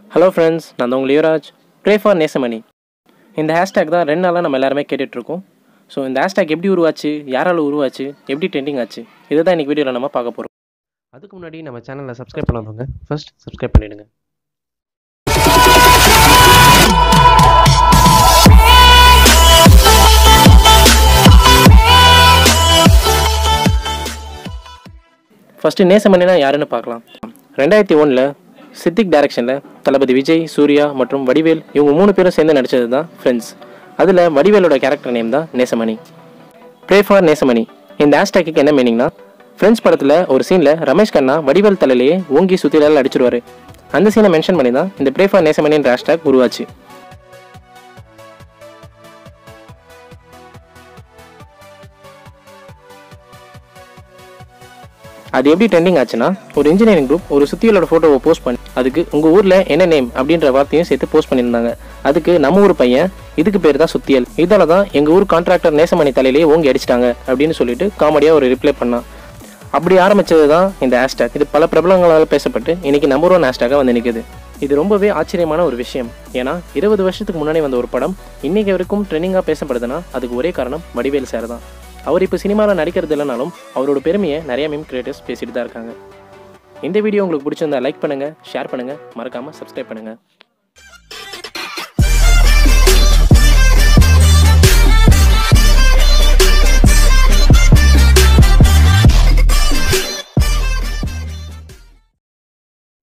hello friends நான் தான் உங்கள் யுவராஜ் ப்ரே ஃபார் நேசமணி இந்த ஹேஷ்டேக் தான் ரெண்டு நாளாக நம்ம எல்லாருமே கேட்டுட்ருக்கோம் ஸோ இந்த ஹேஷ்டேக் எப்படி உருவாச்சு யாரால் உருவாச்சு எப்படி ட்ரெண்டிங் ஆச்சு இதை தான் இன்றைக்கி வீடியோவில் நம்ம பார்க்க போகிறோம் அதுக்கு முன்னாடி நம்ம சேனலில் சப்ஸ்கிரைப் பண்ணாதவங்க ஃபர்ஸ்ட் சப்ஸ்கிரைப் பண்ணிவிடுங்க ஃபஸ்ட்டு நேசமணினா யாருன்னு பார்க்கலாம் ரெண்டாயிரத்தி ஒன்றில் சித்திக் டைரக்ஷனில் தளபதி விஜய் சூர்யா மற்றும் வடிவேல் இவங்க மூணு பேரும் சேர்ந்து நடித்தது தான் ஃப்ரெண்ட்ஸ் அதில் வடிவேலோட கேரக்டர் நேம் தான் நேசமணி ப்ரே ஃபார் நேசமணி இந்த ஹேஷ்டேக்கு என்ன மீனிங்னா ஃப்ரெண்ட்ஸ் படத்தில் ஒரு சீனில் ரமேஷ் கண்ணா வடிவேல் தலையிலேயே ஓங்கி சுற்றிலால் அடிச்சிருவாரு அந்த சீனை மென்ஷன் பண்ணி தான் இந்த ப்ரே ஃபார் நேசமணின்ற ஹேஷ்டேக் உருவாச்சு அது எப்படி ட்ரெண்டிங் ஆச்சுன்னா ஒரு இன்ஜினியரிங் குரூப் ஒரு சுத்தியலோட ஃபோட்டோவை போஸ்ட் பண்ணி அதுக்கு உங்கள் ஊரில் என்ன நேம் அப்படின்ற வார்த்தையும் சேர்த்து போஸ்ட் பண்ணியிருந்தாங்க அதுக்கு நம்ம ஊர் பையன் இதுக்கு பேர் தான் சுத்தியல் இதால தான் எங்கள் ஊர் கான்ட்ராக்டர் நேசமணி தலையிலேயே ஓங்கி அடிச்சிட்டாங்க அப்படின்னு சொல்லிட்டு காமெடியாக ஒரு ரிப்ளை பண்ணான் அப்படி ஆரம்பிச்சது தான் இந்த ஹேஷ்டேக் இது பல பிரபலங்களால் பேசப்பட்டு இன்னைக்கு நம்பர் ஒன் ஹேஷ்டேக்காக வந்து நிற்குது இது ரொம்பவே ஆச்சரியமான ஒரு விஷயம் ஏன்னா இருபது வருஷத்துக்கு முன்னாடி வந்த ஒரு படம் இன்னைக்கு வரைக்கும் ட்ரெண்டிங்காக பேசப்படுதுன்னா அதுக்கு ஒரே காரணம் வடிவேல் சார் தான் அவர் இப்போ சினிமாவில் நடிக்கிறது இல்லைனாலும் அவரோட பெருமையை நிறைய மீம் கிரியேட்டர்ஸ் பேசிட்டு தான் இருக்காங்க இந்த வீடியோ உங்களுக்கு பிடிச்சிருந்தா லைக் பண்ணுங்கள் ஷேர் பண்ணுங்கள் மறக்காமல் சப்ஸ்கிரைப் பண்ணுங்கள்